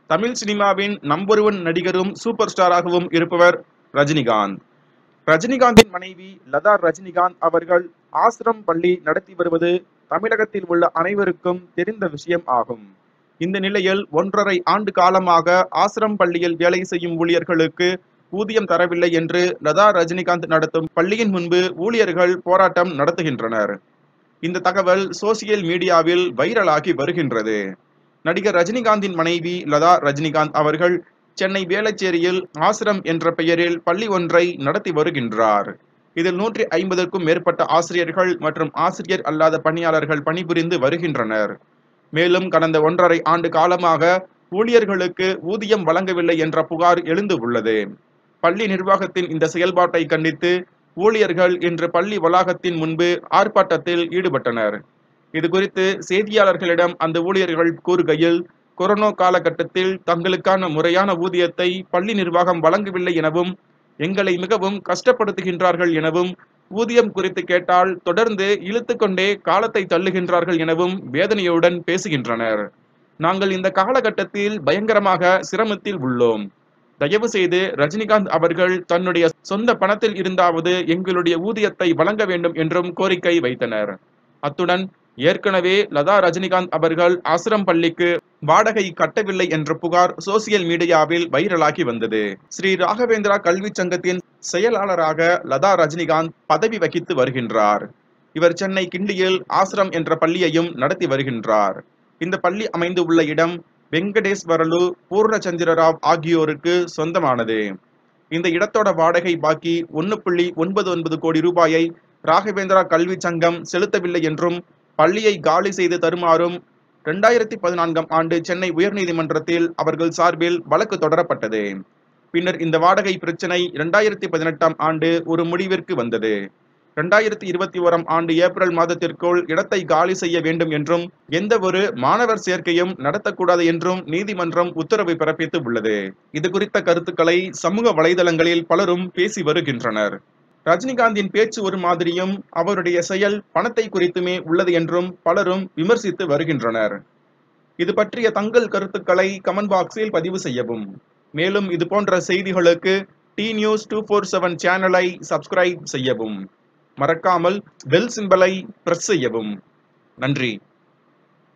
தமிழ் சினிமாவின் number one நடிகரும் super ஸ்டாராகவும் இருப்பவர் ரஜினிகாந்த் ரஜினிகாந்தின் மனைவி லதா ரஜினிகாந்த் அவர்கள் ஆசிரம் பள்ளி நடத்தி வருவது தமிழகத்தில் உள்ள அனைவருக்கும் தெரிந்த விஷயம் ஆகும் இந்த நிலையில் ஒன்றரை ஆண்டு காலமாக ஆசிரம் பள்ளியில் வேலை செய்யும் ஊழியர்களுக்கு ஊதியம் தரவில்லை என்று லதா ரஜினிகாந்த் நடத்தும் பள்ளியின் முன்பு ஊழியர்கள் போராட்டம் நடத்துகின்றனர் இந்த தகவல் சோசியல் மீடியாவில் வைரலாகி வருகின்றது நடிகர் ரஜினிகாந்தின் மனைவி லதா ரஜினிகாந்த் அவர்கள் சென்னை வேளச்சேரியில் ஆசிரம் என்ற பெயரில் பள்ளி ஒன்றை நடத்தி வருகின்றார் இதில் நூற்றி ஐம்பதுக்கும் மேற்பட்ட ஆசிரியர்கள் மற்றும் ஆசிரியர் அல்லாத பணியாளர்கள் பணிபுரிந்து வருகின்றனர் மேலும் கடந்த ஒன்றரை ஆண்டு காலமாக ஊழியர்களுக்கு ஊதியம் வழங்கவில்லை என்ற புகார் எழுந்து உள்ளது பள்ளி நிர்வாகத்தின் இந்த செயல்பாட்டை கண்டித்து ஊழியர்கள் இன்று பள்ளி வளாகத்தின் முன்பு ஆர்ப்பாட்டத்தில் ஈடுபட்டனர் இது குறித்து செய்தியாளர்களிடம் அந்த ஊழியர்கள் கூறுகையில் கொரோனா காலகட்டத்தில் தங்களுக்கான முறையான ஊதியத்தை பள்ளி நிர்வாகம் வழங்கவில்லை எனவும் எங்களை மிகவும் கஷ்டப்படுத்துகின்றார்கள் எனவும் ஊதியம் குறித்து கேட்டால் தொடர்ந்து இழுத்துக்கொண்டே காலத்தை தள்ளுகின்றார்கள் எனவும் வேதனையுடன் பேசுகின்றனர் நாங்கள் இந்த காலகட்டத்தில் பயங்கரமாக சிரமத்தில் உள்ளோம் தயவு செய்து ரஜினிகாந்த் அவர்கள் தன்னுடைய சொந்த பணத்தில் இருந்தாவது எங்களுடைய ஊதியத்தை வழங்க வேண்டும் என்றும் கோரிக்கை வைத்தனர் அத்துடன் ஏற்கனவே லதா ரஜினிகாந்த் அவர்கள் ஆசிரம் பள்ளிக்கு வாடகை கட்டவில்லை என்ற புகார் சோசியல் மீடியாவில் வைரலாகி வந்தது ஸ்ரீ ராகவேந்திரா கல்வி சங்கத்தின் செயலாளராக லதா ரஜினிகாந்த் பதவி வகித்து வருகின்றார் இவர் சென்னை கிண்டியில் ஆசிரம் என்ற பள்ளியையும் நடத்தி வருகின்றார் இந்த பள்ளி அமைந்து உள்ள இடம் வெங்கடேஸ்வரலு பூர்ணச்சந்திர ராவ் ஆகியோருக்கு சொந்தமானது இந்த இடத்தோட வாடகை பாக்கி ஒன்னு புள்ளி ஒன்பது ஒன்பது கோடி ரூபாயை ராகவேந்திரா கல்வி சங்கம் செலுத்தவில்லை என்றும் பள்ளியை காலி செய்து தருமாறும் இரண்டாயிரத்தி பதினான்காம் ஆண்டு சென்னை உயர்நீதிமன்றத்தில் அவர்கள் சார்பில் வழக்கு தொடரப்பட்டது பின்னர் இந்த வாடகை பிரச்சினை இரண்டாயிரத்தி பதினெட்டாம் ஆண்டு ஒரு முடிவிற்கு வந்தது இரண்டாயிரத்தி இருபத்தி ஓராம் ஆண்டு ஏப்ரல் மாதத்திற்குள் இடத்தை காலி செய்ய வேண்டும் என்றும் எந்த ஒரு மாணவர் சேர்க்கையும் நடத்தக்கூடாது என்றும் நீதிமன்றம் உத்தரவு பிறப்பித்து உள்ளது இது குறித்த கருத்துக்களை சமூக வலைதளங்களில் பலரும் பேசி வருகின்றனர் ரஜினிகாந்தின் பேச்சு ஒரு மாதிரியும் அவருடைய செயல் பணத்தை குறித்துமே உள்ளது என்றும் பலரும் விமர்சித்து வருகின்றனர் இது பற்றிய தங்கள் கருத்துக்களை கமெண்ட் பாக்ஸில் பதிவு செய்யவும் மேலும் இது போன்ற செய்திகளுக்கு T news two four seven சேனலை சப்ஸ்கிரைப் செய்யவும் மறக்காமல் பெல் சிம்பலை பிரஸ் செய்யவும் நன்றி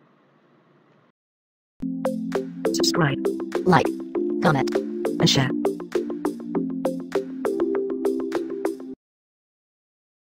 subscribe, like, comment, and share.